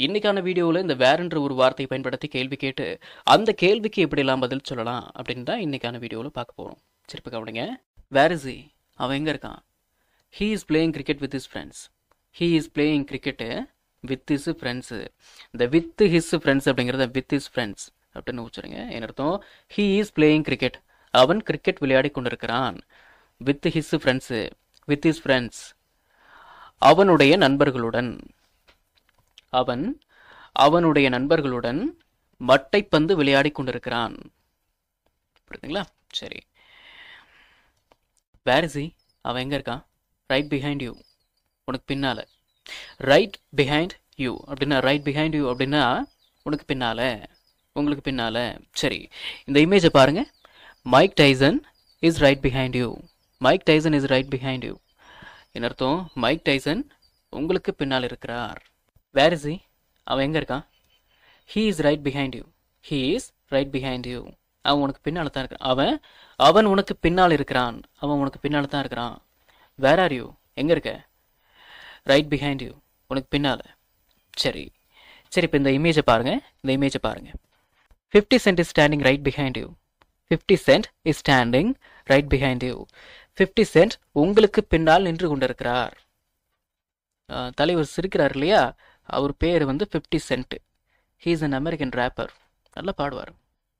இன்னைக்கான வீடியோவில் இந்த வேறுன்ற ஒரு வார்த்தையை பயன்படுத்தி கேள்வி கேட்டு அந்த கேள்விக்கு எப்படிலாம் பதில் சொல்லலாம் அப்படின்னு தான் இன்னைக்கான வீடியோவில் பார்க்க போகிறோம் சிறப்பு கவனிங்க வேர் இஸ் அவன் எங்கே இருக்கான் he is playing cricket with his friends he is playing cricket with his friends இந்த வித் ஹிஸ் ஃப்ரெண்ட்ஸ் அப்படிங்கிறத வித் his ஃப்ரெண்ட்ஸ் அப்படின்னு வச்சுருங்க என்ன அர்த்தம் ஹீ இஸ் பிளேயிங் கிரிக்கெட் அவன் கிரிக்கெட் விளையாடி கொண்டிருக்கிறான் with his friends with his friends அவனுடைய நண்பர்களுடன் அவன் அவனுடைய நண்பர்களுடன் மட்டைப்பந்து விளையாடி கொண்டிருக்கிறான் புரியுதுங்களா சரி வேர் இஸ் அவன் எங்கே இருக்கான் ரைட் பிஹைண்ட் யூ உனக்கு பின்னால் ரைட் பிஹைண்ட் யூ அப்படின்னா ரைட் பிஹைண்ட் யூ அப்படின்னா உனக்கு பின்னால் உங்களுக்கு பின்னால் சரி இந்த இமேஜை பாருங்கள் Mike Tyson is right behind you Mike Tyson is right behind you என்ன அர்த்தம் மைக் டைசன் உங்களுக்கு பின்னால் இருக்கிறார் வேர் இஸ் அவன் எங்கே இருக்கான் he is right behind you he is right behind you அவன் உனக்கு பின்னால் தான் இருக்கிறான் அவன் அவன் உனக்கு பின்னால் இருக்கிறான் அவன் உனக்கு பின்னால் தான் இருக்கிறான் வேர் ஆர் யூ எங்கே இருக்க ரைட் பிஹைண்ட் யூ உனக்கு பின்னால் சரி சரி இப்போ இந்த இமேஜை பாருங்கள் இந்த இமேஜை பாருங்கள் Fifty Cent is standing right behind you Fifty Cent is standing right behind you Fifty Cent உங்களுக்கு பின்னால் நின்று கொண்டிருக்கிறார் அஹ், தலைவர் சிரிக்கிறார் இல்லையா அவர் பேர் வந்து Fifty Cent he is an American rapper நல்லா பாடுவார்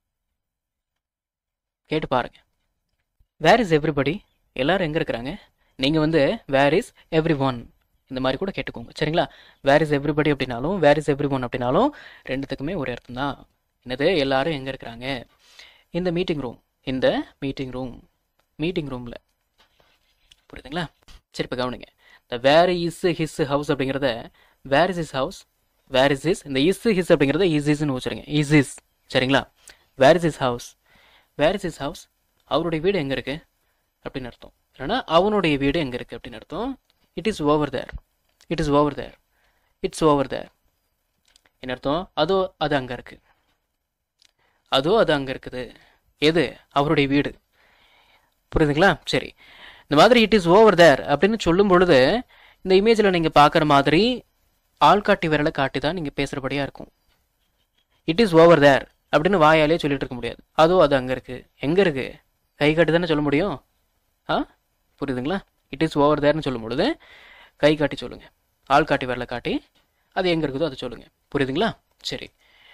கேட்டு பாருங்க வேர் இஸ் எவ்ரிபடி எல்லாரும் எங்கே இருக்கிறாங்க நீங்கள் வந்து வேர் இஸ் எவ்ரி ஒன் இந்த மாதிரி கூட கேட்டுக்கோங்க சரிங்களா வேர் இஸ் எவ்ரிபடி அப்படின்னாலும் வேர் இஸ் எவ்ரி ஒன் அப்படின்னாலும் ரெண்டுத்துக்குமே ஒரு அர்த்தம் தான் என்னது எல்லாரும் எங்கே இருக்கிறாங்க இந்த மீட்டிங் ரூம் இந்த மீட்டிங் ரூம் மீட்டிங் ரூமில் புரியுதுங்களா சரி இப்போ கவனிங்க இந்த வேர் இஸ் ஹிஸ் ஹவுஸ் அப்படிங்கிறத where is is house where is is இந்த இஸ் ஹிஸ் அப்படிங்கிறத இஸ் இஸ்ன்னு வச்சுருங்க இஸ் இஸ் சரிங்களா where is is house where is is house அவருடைய வீடு எங்கே இருக்குது அப்படின்னு அர்த்தம் இல்லைன்னா அவனுடைய வீடு எங்கே இருக்குது அப்படின்னு அர்த்தம் it is over there it is over there it's over there என்ன அர்த்தம் அதோ அது அங்கே இருக்குது அதோ அது அங்கே இருக்குது எது அவருடைய வீடு புரியுதுங்களா சரி இந்த மாதிரி இட் இஸ் ஓவர் தேர் அப்படின்னு சொல்லும் பொழுது இந்த இமேஜில் நீங்கள் பார்க்குற மாதிரி ஆள்காட்டி விரலை காட்டி தான் நீங்கள் பேசுகிறபடியாக இருக்கும் இட் இஸ் ஓவர் தேர் அப்படின்னு வாயாலே சொல்லிட்டு இருக்க முடியாது அதோ அது அங்கே இருக்குது எங்கே இருக்குது கை காட்டி தானே சொல்ல முடியும் ஆ புரியுதுங்களா இட் இஸ் ஓவர் தேர்னு சொல்லும் பொழுது கை காட்டி சொல்லுங்கள் ஆள் காட்டி விரலை காட்டி அது எங்கே இருக்குதோ அதை சொல்லுங்கள் புரியுதுங்களா சரி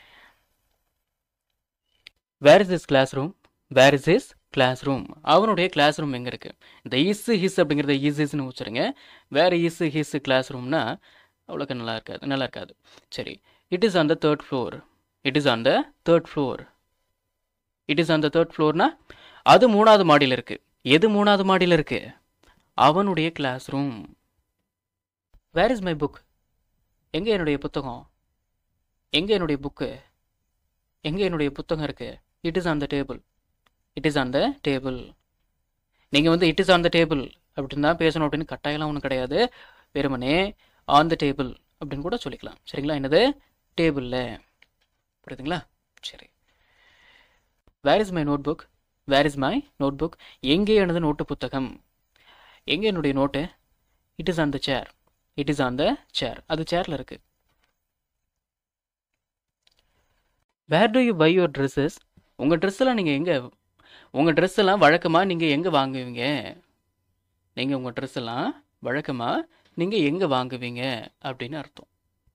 where is is classroom where is is classroom அவனுடைய கிளாஸ் ரூம் எங்கே இருக்குது இந்த இஸ் ஹிஸ் அப்படிங்கிறத இஸ் இஸ்னு வச்சுருங்க வேறு இஸ் ஹிஸ் கிளாஸ் ரூம்னா அவ்வளோக்கு நல்லா இருக்காது நல்லா இருக்காது சரி it is on the third floor it is on the third floor it is on the third ஃப்ளோர்னா அது மூணாவது மாடியில் இருக்குது எது மூணாவது மாடியில் இருக்குது அவனுடைய classroom where is my book எங்கே என்னுடைய புத்தகம் எங்கே என்னுடைய புக்கு எங்கே என்னுடைய புத்தகம் இருக்குது it is on the table it is on the table நீங்கள் வந்து it is on the table அப்படின்னு தான் பேசணும் அப்படின்னு கட்டாயம்லாம் ஒன்றும் கிடையாது வெறுமனே ஆன் த டேபிள் அப்படின்னு கூட சொல்லிக்கலாம் சரிங்களா என்னது டேபிளில் புரியுதுங்களா சரி where is my notebook where is my notebook எங்கே எனது நோட்டு புத்தகம் எங்கே என்னுடைய note it is on the chair it is on the chair அது சேரில் இருக்கு where do you buy your dresses உங்கள் ட்ரெஸ்ஸெல்லாம் நீங்கள் எங்கே உங்கள் ட்ரெஸ் எல்லாம் வழக்கமாக நீங்கள் எங்கே வாங்குவீங்க நீங்கள் உங்கள் ட்ரெஸ் எல்லாம் வழக்கமாக நீங்கள் எங்கே வாங்குவீங்க அப்படின்னு அர்த்தம்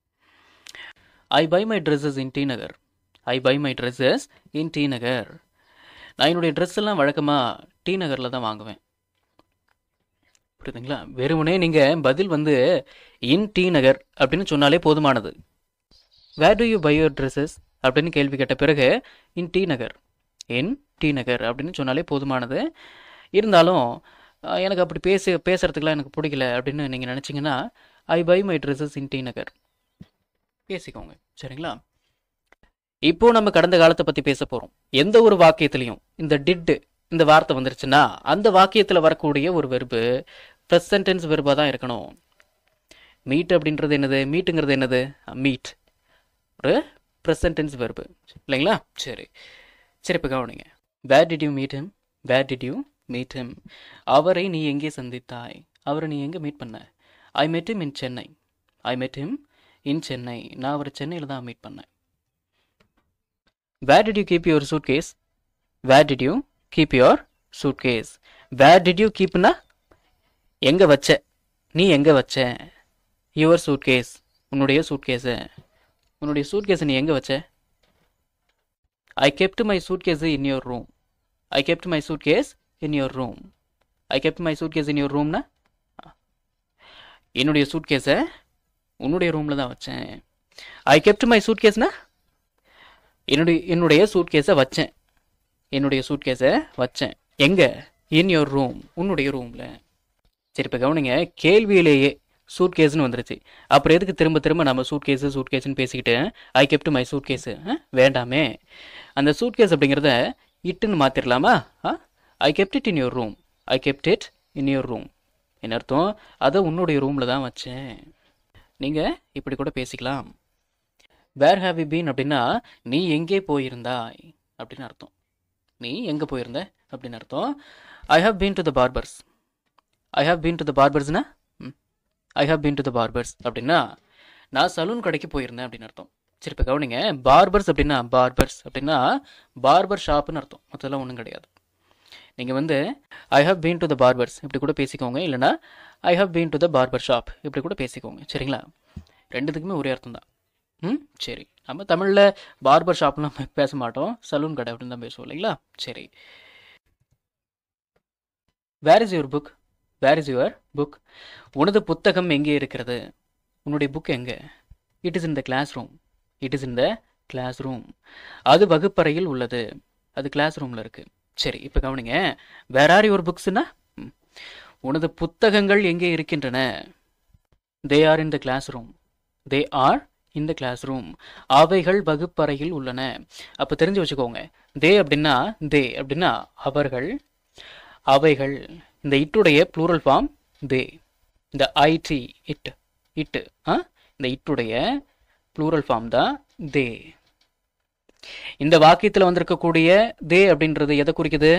I buy my dresses in T Nagar I buy my dresses in T Nagar நான் என்னுடைய ட்ரெஸ் எல்லாம் வழக்கமாக டி நகரில் தான் வாங்குவேன் புரியுதுங்களா வெறுமனே நீங்கள் பதில் வந்து இன் டி நகர் அப்படின்னு சொன்னாலே போதுமானது where do you buy your dresses அப்படின்னு கேள்வி கேட்ட பிறகு இன் டி நகர் இன் டி நகர் அப்படின்னு சொன்னாலே போதுமானது இருந்தாலும் அஹ், எனக்கு அப்படி பேச பேசுகிறதுக்குலாம் எனக்கு பிடிக்கல அப்படின்னு நீங்கள் நினச்சிங்கன்னா I buy my dresses in T Nagar பேசிக்கோங்க சரிங்களா இப்போ நம்ம கடந்த காலத்தை பற்றி பேச போகிறோம் எந்த ஒரு வாக்கியத்திலையும் இந்த டிட்டு இந்த வார்த்தை வந்துருச்சுன்னா அந்த வாக்கியத்தில் வரக்கூடிய ஒரு வெறுப்பு ப்ரெஸ் சென்டென்ஸ் வெறுப்பாக தான் இருக்கணும் மீட் அப்படின்றது என்னது மீட்டுங்கிறது என்னது மீட் ஒரு ப்ரெசன்டென்ஸ் வெர்பு இல்லைங்களா சரி சரி இப்போ கவனிங்க where did you meet him where did you meet him அவரை நீ எங்கே சந்தித்தாய் அவரை நீ எங்கே மீட் பண்ண ஐ met him இன் சென்னை ஐ met him இன் சென்னை நான் அவரை சென்னையில் தான் மீட் பண்ணேன் where did you keep your suitcase where did you keep your suitcase where did you கீப்னா எங்கே வச்ச நீ எங்கே வச்ச யுவர் சூட் கேஸ் உன்னுடைய சூட் கேஸை உன்னுடைய சூட் கேஸை நீ எங்கே வச்ச I kept my suitcase in your room I kept my suitcase in your room I kept my suitcase in your ரூம்னா என்னுடைய சூட் கேஸை உன்னுடைய ரூமில் தான் வச்சேன் ஐ கெப்ட் மை சூட் கேஸ்னா என்னுடைய என்னுடைய சூட் கேஸை வச்சேன் என்னுடைய சூட் கேஸை வச்சேன் எங்கே இன் யுவர் ரூம் உன்னுடைய ரூமில் சரி இப்போ கவனிங்க கேள்வியிலேயே சூட் கேஸ்னு வந்துருச்சு அப்புறம் எதுக்கு திரும்ப திரும்ப நம்ம சூட் கேஸு சூட் கேஸ்னு பேசிக்கிட்டு I kept my suitcase வேண்டாமே அந்த சூட் கேஸ் அப்படிங்கிறத இட்டுன்னு மாற்றிடலாமா ஆ I kept it in your room I kept it in your room என்ன அர்த்தம் அதை உன்னுடைய ரூமில் தான் வச்சேன் நீங்கள் இப்படி கூட பேசிக்கலாம் வேர் ஹேவ் யூ பீன் அப்படின்னா நீ எங்கே போயிருந்தாய் அப்படின்னு அர்த்தம் நீ எங்கே போயிருந்த அப்படின்னு அர்த்தம் I have been to the barber's I have been to the பார்பர்ஸ்னா I have been to the barber's அப்படின்னா நான் சலூன் கடைக்கு போயிருந்தேன் அப்படின்னு அர்த்தம் சரி இப்போ கவனிங்க பார்பர்ஸ் அப்படின்னா பார்பர்ஸ் அப்படின்னா பார்பர் ஷாப்னு அர்த்தம் மற்றெல்லாம் ஒன்றும் கிடையாது நீங்கள் வந்து I have been to the barber's இப்படி கூட பேசிக்கோங்க இல்லைனா I have been to the barber shop இப்படி கூட பேசிக்கோங்க சரிங்களா ரெண்டுத்துக்குமே ஒரே அர்த்தம் தான் ம் சரி நம்ம தமிழில் பார்பர் ஷாப்லாம் பேச மாட்டோம் சலூன் கடை அப்படின்னு தான் பேசுவோம் இல்லைங்களா சரி where is your book where is your book உனது புத்தகம் எங்கே இருக்கிறது உன்னுடைய புக் எங்கே it is in the classroom it is in the classroom அது வகுப்பறையில் உள்ளது அது கிளாஸ் ரூமில் இருக்குது சரி இப்போ கவனிங்க வேர் ஆர் யுவர் புக்ஸ்னா உனது புத்தகங்கள் எங்கே இருக்கின்றன they are in the classroom they are இந்த கிளாஸ் ரூம் அவைகள் வகுப்பறையில் உள்ளன அப்போ தெரிஞ்சு வச்சுக்கோங்க தே அப்படின்னா தே அப்படின்னா அவர்கள் அவைகள் இந்த இட்டுடைய ப்ளூரல் ஃபார்ம் தே இந்த ஐடி இட் இட்டு ஆ இந்த இட்டுடைய ப்ளூரல் ஃபார்ம் தான் தே இந்த வாக்கியத்தில் வந்திருக்கக்கூடிய தே அப்படின்றது எதை குறிக்குது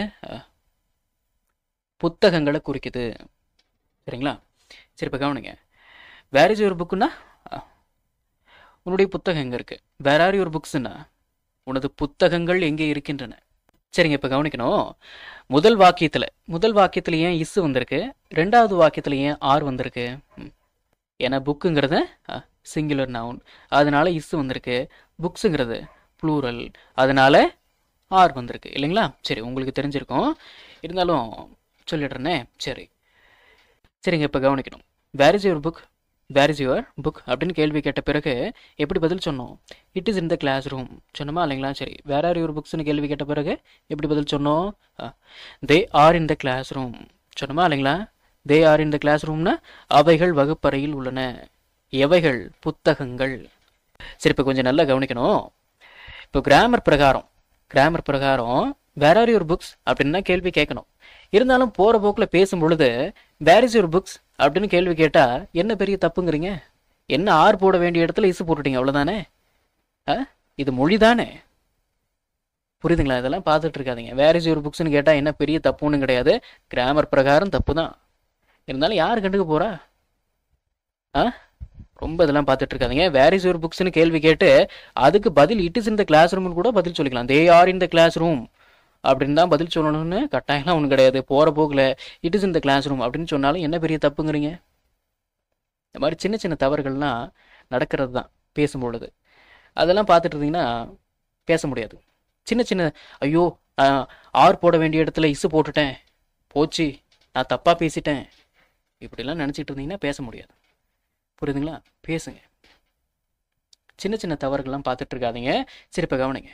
புத்தகங்களை குறிக்குது சரிங்களா சரி இப்போ கவனிங்க வேர் இஸ் யுவர் புக்குன்னா உன்னுடைய புத்தகம் எங்கே இருக்குது வேர் ஆர் யுவர் புக்ஸ்னா உனது புத்தகங்கள் எங்கே இருக்கின்றன சரிங்க இப்போ கவனிக்கணும் முதல் வாக்கியத்தில் முதல் வாக்கியத்தில் ஏன் இஸ் வந்திருக்கு ரெண்டாவது வாக்கியத்தில் ஏன் ஆர் வந்திருக்கு ஏன்னா புக்குங்கிறது சிங்குலர் நவுன் அதனால இஸ் வந்திருக்கு புக்ஸுங்கிறது ப்ளூரல் அதனால ஆர் வந்திருக்கு இல்லைங்களா சரி உங்களுக்கு தெரிஞ்சிருக்கும் இருந்தாலும் சொல்லிடுறேனே சரி சரிங்க இப்போ கவனிக்கணும் where is your book where is your book அப்படின்னு கேள்வி கேட்ட பிறகு எப்படி பதில் சொன்னோம் it is in the classroom சொன்னோமா இல்லைங்களா சரி வேர் ஆர் யுவர் புக்ஸ்னு கேள்வி கேட்ட பிறகு எப்படி பதில் சொன்னோம் they are in the classroom சொன்னோமா இல்லைங்களா தே ஆர் இன் த கிளாஸ் ரூம்னா அவைகள் வகுப்பறையில் உள்ளன எவைகள் புத்தகங்கள் சரி இப்போ கொஞ்சம் நல்லா கவனிக்கணும் இப்போ கிராமர் பிரகாரம் கிராமர் பிரகாரம் வேர் ஆர் யுவர் புக்ஸ் அப்படின்னு தான் கேள்வி கேட்கணும் இருந்தாலும் போகிற போக்கில் பேசும் பொழுது வேர் இஸ் யுவர் புக்ஸ் அப்படின்னு கேள்வி கேட்டால் என்ன பெரிய தப்புங்கிறீங்க என்ன ஆர் போட வேண்டிய இடத்துல இசு போட்டுட்டீங்க அவ்வளோதானே ஆ இது மொழி தானே புரியுதுங்களா இதெல்லாம் பார்த்துட்டு இருக்காதீங்க வேர் இஸ் யுவர் புக்ஸ்னு கேட்டால் என்ன பெரிய தப்புன்னு கிடையாது கிராமர் பிரகாரம் தப்பு தான் இருந்தாலும் யார் கண்டுக்க போகிறா ஆ ரொம்ப இதெல்லாம் பார்த்துட்டு இருக்காதீங்க வேர் இஸ் யுவர் புக்ஸ்னு கேள்வி கேட்டு அதுக்கு பதில் இட் இஸ் இன் த கிளாஸ் ரூம்னு கூட பதில் சொல்லிக்கலாம் they are in the classroom அப்படின்னு தான் பதில் சொல்லணும்னு கட்டாயம்லாம் ஒன்றும் கிடையாது போகிற போக்கில் it is in the classroom அப்படின்னு சொன்னாலும் என்ன பெரிய தப்புங்கிறீங்க இந்த மாதிரி சின்ன சின்ன தவறுகள்லாம் நடக்கிறது தான் பேசும்பொழுது அதெல்லாம் பார்த்துட்டு இருந்தீங்கன்னா பேச முடியாது சின்ன சின்ன ஐயோ நான் ஆர் போட வேண்டிய இடத்துல இசு போட்டுட்டேன் போச்சு நான் தப்பாக பேசிட்டேன் இப்படிலாம் நினச்சிட்டு இருந்தீங்கன்னா பேச முடியாது புரியுதுங்களா பேசுங்க சின்ன சின்ன தவறுகள்லாம் பார்த்துட்டு இருக்காதீங்க சரி இப்போ கவனிங்க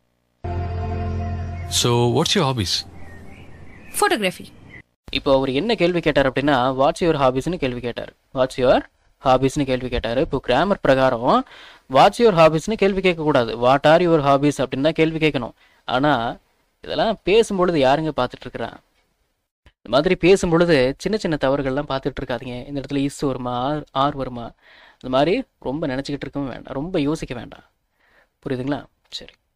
So, what's your hobbies? photography இப்போ அவர் என்ன கேள்வி கேட்டார் அப்படின்னா வாட்ஸ் யுவர் ஹாபிஸ்னு கேள்வி கேட்டார் வாட்ஸ் யுவர் ஹாபிஸ்னு கேள்வி கேட்டார் இப்போ கிராமர் பிரகாரம் வாட்ஸ் யுவர் ஹாபிஸ்னு கேள்வி கேட்கக்கூடாது வாட் ஆர் யுவர் ஹாபிஸ் அப்படின்னு தான் கேள்வி கேட்கணும் ஆனால் இதெல்லாம் பேசும்பொழுது யாருங்க பார்த்துட்டு இருக்கிறா இந்த மாதிரி பேசும்பொழுது சின்ன சின்ன தவறுகள்லாம் பார்த்துட்டு இருக்காதீங்க இந்த இடத்துல இஸ் வருமா ஆர் ஆர் வருமா இந்த மாதிரி ரொம்ப நினச்சிக்கிட்டு இருக்கவும் வேண்டாம் ரொம்ப யோசிக்க வேண்டாம் புரியுதுங்களா சரி